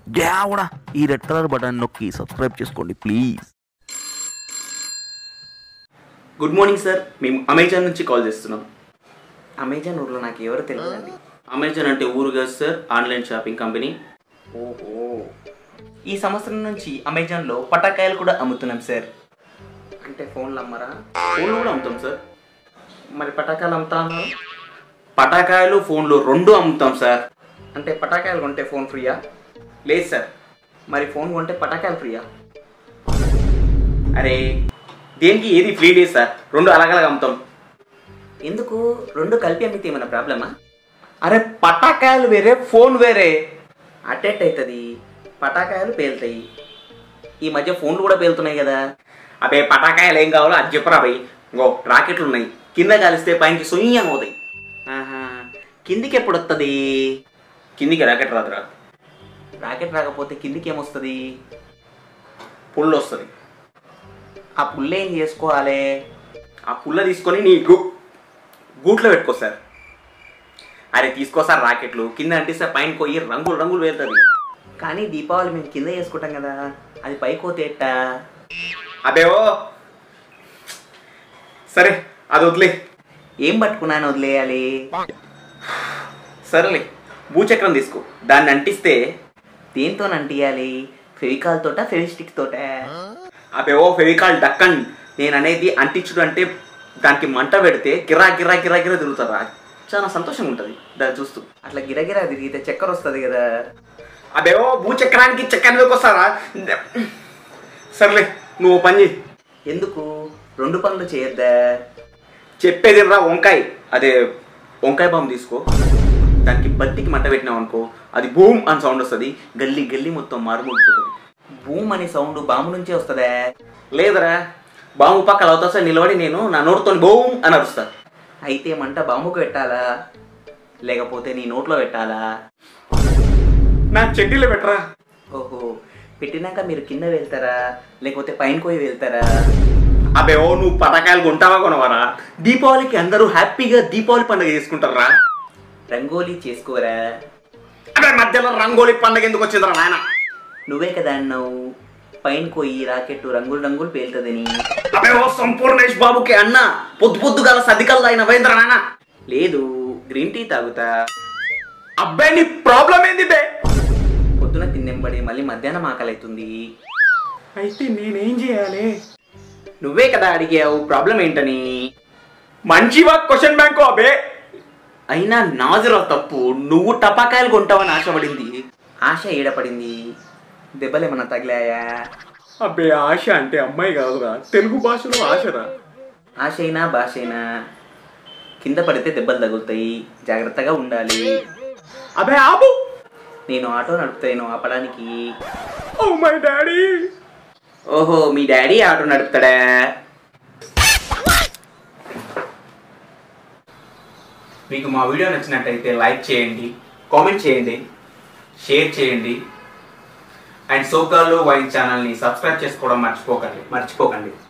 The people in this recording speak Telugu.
దేవుడా ఈ రెడ్ కలర్ బటన్ నొక్కి సబ్స్క్రైబ్ చేసుకోండి ప్లీజ్ గుడ్ మార్నింగ్ సార్ మేము అమెజాన్ నుంచి కాల్ చేస్తున్నాం అమెజాన్ ఊర్లో నాకు ఎవరు తెలియదండి అమెజాన్ అంటే ఊరు కాదు సార్ ఆన్లైన్ షాపింగ్ కంపెనీ ఓహో ఈ సంవత్సరం నుంచి అమెజాన్లో పటాకాయలు కూడా అమ్ముతున్నాం సార్ అంటే ఫోన్లు అమ్మరా ఫోన్లు కూడా అమ్ముతాం సార్ మరి పటాకాయలు అమ్ముతా అన్నారు పటాకాయలు ఫోన్లు రెండు అమ్ముతాం సార్ అంటే పటాకాయలు కొంటే ఫోన్ ఫ్రీయా లేదు సార్ మరి ఫోన్ కొంటే పటాకాయలు ఫ్రీయా అరే దేనికి ఏది ఫ్రీ లేదు సార్ రెండు అలగలగా అమ్ముతాం ఎందుకు రెండు కలిపి అమ్మితే ఏమైనా ప్రాబ్లమా అరే పటాకాయలు వేరే ఫోన్ వేరే అటెట్ అవుతుంది పటాకాయలు పేలుతాయి ఈ మధ్య ఫోన్లు కూడా పేలుతున్నాయి కదా అబే పటాకాయలు ఏం కావాలో అది చెప్పరా భయ్ ఇంకో రాకెట్లు ఉన్నాయి కింద కలిస్తే పైనకి సొయ్యం అవుతాయి ఆహా కిందికి ఎప్పుడు వస్తుంది కిందికి రాకెట్ రాదు రాదు రాకెట్ రాకపోతే కిందికి ఏమొస్తుంది పుల్లు వస్తుంది ఆ పుల్ల ఏం చేసుకోవాలి ఆ పుల్ల తీసుకొని నీ గు గూట్లో పెట్టుకో సార్ అరే తీసుకో సార్ రాకెట్లు కింద అంటిస్తే పైన పోయి రంగులు రంగులు వెళ్తుంది కానీ దీపావళి మేము కింద చేసుకుంటాం కదా అది పైకి పోతే ఎట్టా అబేవో సరే అది వదిలే ఏం పట్టుకున్నాను వదిలేయాలి సరేలే భూచక్రం తీసుకో దాన్ని అంటిస్తే దేంతో అంటియాలి ఫెవికాల్ తోట ఫెవిస్టిక్ తోట అబేవో ఫెవికాల్ డక్కన్ నేను అనేది అంటించుడు అంటే దానికి మంట పెడితే గిరా గిరా గిరా గిరా తిరుగుతారా చాలా సంతోషంగా ఉంటుంది దాన్ని చూస్తూ అట్లా గిరగిరా తిరిగితే చక్కెర వస్తుంది కదా అబేవో భూచక్రానికి చక్కెర ఎందుకు వస్తారా సర్లే నువ్వు ఓ పని చెయ్యి ఎందుకు రెండు పనులు చేయొద్దా చెప్పేది రా వంకాయ అదే వంకాయ బాంబు తీసుకో దానికి బత్తికి మంట పెట్టినావు అనుకో అది బూమ్ అని సౌండ్ వస్తుంది గల్లీ గల్లీ మొత్తం మారుమోగిపోతుంది భూమ్ అనే సౌండ్ బాంబు నుంచే వస్తుందా లేదరా బాంబు పక్కల అవుతా సార్ నిలబడి నేను నా నోటితో బూమ్ అని అరుస్తా అయితే మంట బాంబుకు పెట్టాలా లేకపోతే నీ నోట్లో పెట్టాలా నా చెడ్డీలో పెట్టరా ఓహో పెట్టినాక మీరు కింద వెళ్తారా లేకపోతే పైన పోయి వెళ్తారా అబే ఓ నువ్వు పటాకాయలు కొంటావా కొనవారా దీపావళికి అందరూ హ్యాపీగా దీపావళి పండుగ చేసుకుంటారా రంగోలీ చేసుకోరా అదే మధ్యలో రంగోలి పండుగ ఎందుకు వచ్చిందిరా నాయన నువ్వే కదా అన్నావు పైన పోయి రాకెట్ రంగులు రంగులు పేలుతుందని అబే ఓ సంపూర్ణేష్ బాబుకి అన్న పొద్దు పొద్దుగా సదికల్ అయిన వేంద్ర నాయన లేదు గ్రీన్ టీ తాగుతా అబ్బాయి నీ ప్రాబ్లం ఏంది బే పొద్దున తిన్నెంబడి మళ్ళీ మధ్యాహ్నం ఆకలి అవుతుంది అయితే నేనేం చేయాలి నువ్వే కదా అడిగావు ప్రాబ్లం ఏంటని మంచివా క్వశ్చన్ బ్యాంక్ అబే అయినా నాజురా తప్పు నువ్వు టపాకాయలు కొంటావని ఆశపడింది ఆశ ఏడపడింది దెబ్బలేమన్నా తగిలాయా అబ్బే ఆశ అంటే అమ్మాయి కాదురా తెలుగు భాషలో ఆశరా ఆశ అయినా భాష అయినా కింద పడితే దెబ్బలు తగులుతాయి జాగ్రత్తగా ఉండాలి అబే ఆపు నేను ఆటో నడుపుతాను ఆపడానికి ఓ మై డాడీ ఓహో మీ డాడీ ఆటో నడుపుతాడా మీకు మా వీడియో నచ్చినట్టయితే లైక్ చేయండి కామెంట్ చేయండి షేర్ చేయండి అండ్ సోకాలు వైన్ ఛానల్ని సబ్స్క్రైబ్ చేసుకోవడం మర్చిపోకండి మర్చిపోకండి